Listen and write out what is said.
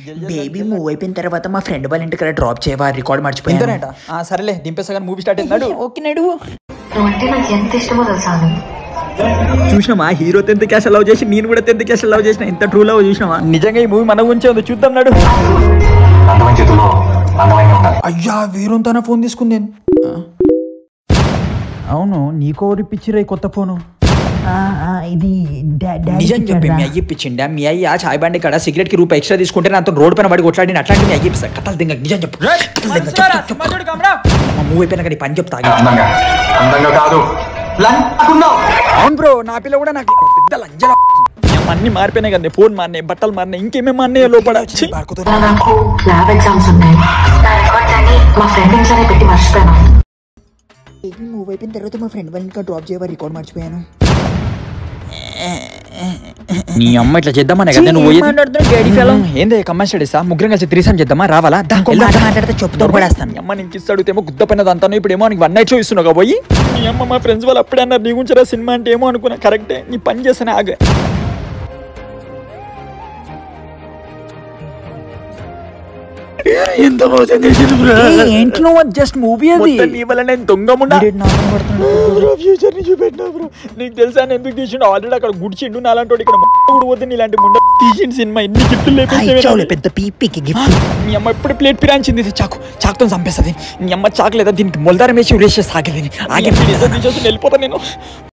Baby move అయిపోయిన తర్వాత మా ఫ్రెండ్ వాళ్ళ ఇంటికి డ్రాప్ చేయవా రికార్డ్ మర్చిపోయాను ఇంతనేట ఆ, సరేలే దింపేసా కానీ మూవీ స్టార్ట్ అయిందాడు ఓకే నడువు నువ్వంటే నాకు ఎంత ఇష్టమో తెలుసా ఆనంద్ చూసినామా హీరో టెన్త్ క్యాష్ లవ్ చేసి నేను కూడా టెన్త్ క్యాష్ లవ్ చేసిన ఇంత ట్రూ లవ్ చూసినావా నిజంగా ఈ మూవీ మన గురించే ఉంది చూద్దాం నాడు అందమైన చేతుల్లో అందమైన ఉండాలి అయ్యా వీరంతోనే ఫోన్ తీసుకుంది ఆ. అవును నీకో ఇప్పించిరా ఈ కొత్త ఫోను ఇది నిజం చెప్పి మీ అయ్యి ఇప్పించిండా మీ అయ్యి ఆ చాయ్ బండి కాడ సిగరెట్ కి రూపాయి ఎక్స్ట్రా తీసుకుంటే నాతో రోడ్ పైన పడి కొట్లాడి నేను అట్లాంటి మీ అయ్యి ఇప్పిస్తా కథలు దింగ నిజం చెప్పు కథలు దింగ, చెప్పు, చెప్పు, చెప్పు. మా మూవ్ అయిపోయినా కానీ పని చెప్తా ఆగు. అందంగా అందంగా కాదు లంచుకుందాం అవును బ్రో నా పిల్ల కూడా నాకు పెద్ద లంజల అన్ని మారిపోయినాయి కదా ఫోన్ మారినాయి బట్టలు మారినాయి ఇంకేమేమి మారినాయి లోపల ఛీ. ఇలా నాకు ల్యాబ్ ఎగ్జామ్స్ ఉన్నాయి నా రికార్డ్స్ అన్ని మా ఫ్రెండ్ ఇంట్లోనే పెట్టి మర్చిపోయాను బేబీ మూవ్ అయిపోయిన తర్వాత మా ఫ్రెండ్ వాళ్ళ ఇంటికి డ్రాప్ చేయవా రికార్డ్ మర్చిపోయాను నీ అమ్మ ఇట్లా చేద్దామనే కదా నువ్వు పోయేది? ఏంది కమెంట్ స్టడీసా ముగ్గురం కలిసి త్రీసం చేద్దామా రావాలా దా, ఇంకో వెళ్దాం. మాట మాట్లాడితే చెప్పుతో పడేస్తాను నీ అమ్మ నీకు ఇస్తే అడిగితేమో గుద్ద పైన అంతా ఇప్పుడు ఏమో నీకు వన్ నైట్ షో ఇస్తున్నావు పోయి నీ అమ్మ మా ఫ్రెండ్స్ వాళ్ళు అప్పుడే అన్నారు నీ గురించి రా సినిమా అంటే ఏమో అనుకున్నా కరెక్టే నీ పని చేస్తానే ఆగ ఎంత మోసం ఏంటి నువ్వు జస్ట్ మూవీ అది నీ వల్ల నేను దొంగ ఫ్యూచర్ ని చూపెట్టినా బ్రో నీకు తెలుసా నేను ఎందుకు తీసిండు ఆల్రెడీ అక్కడ గుడిచిండు నాలాంటి వాడు ఇక్కడ కూడా పోతే నీలాంటి ముండ తీసిండు సినిమా ఇన్ని గిఫ్ట్లు ఇచ్చావులే లేపించే పెద్ద పీపీకి గిఫ్ట్ నీ అమ్మ ఎప్పుడు ప్లేట్ పిరాంచింది ఇది చాకు చాకుతో చంపేస్తుంది నీ అమ్మ చాకు లేదా దీనికి మొలదారం వేసి ఉరేసేసి ఆగేది ఆగే వెళ్ళిపోతా నేను